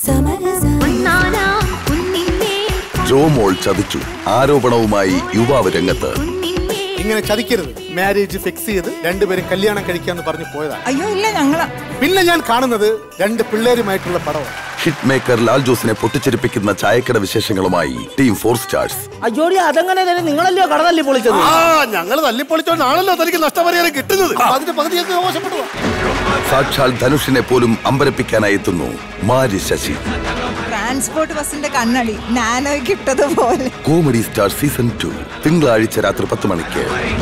പൊന്നാനാം കുന്നിന്മേൽ ജോമോൾ ചതിച്ചു ആരോപണവുമായി യുവാവ് രംഗത്ത് കുന്നിന്മേൽ ഇങ്ങനെ ചതിക്കരുത് മാരേജ് ഫിക്സ് ചെയ്ത് രണ്ടുപേരും കല്യാണം കഴിക്കാന്ന് പറഞ്ഞു പോയതാണ് അയ്യോ ഇല്ല ഞങ്ങളാ പിന്നെ ഞാൻ കാണുന്നത് രണ്ട് പിള്ളേരുമായിട്ടുള്ള പടമാണ് ഹിറ്റ് മേക്കർ ലാൽ ജോസിനെ പൊട്ടിച്ചെറിപ്പിക്കുന്ന ചായക്കട വിശേഷങ്ങളുമായി ടീം ഫോർ സ്റ്റാർസ് അയ്യോടി അതങ്ങനെ തന്നെ നിങ്ങളല്ലയോ കട തല്ലി പൊളിച്ചത് ആ ഞങ്ങൾ തല്ലിപ്പൊളിച്ചോണ്ടാണല്ലോ തനിക്ക് നഷ്ടപരിഹാരം കിട്ടുന്നത് അതിന്റെ പകുതിയൊക്കെ മോശപ്പെടുക സാക്ഷാൽ ധനുഷിനെ പോലും അമ്പരപ്പിക്കാനായി എത്തുന്നു മാരി ശശി ട്രാൻസ്പോർട്ട് ബസിന്റെ കണ്ണടി നാനോയ്ക്ക് ഇട്ടതുപോലെ കോമഡി സ്റ്റാർ സീസൺ ടു തിങ്കളാഴ്ച രാത്രി പത്ത് മണിക്ക്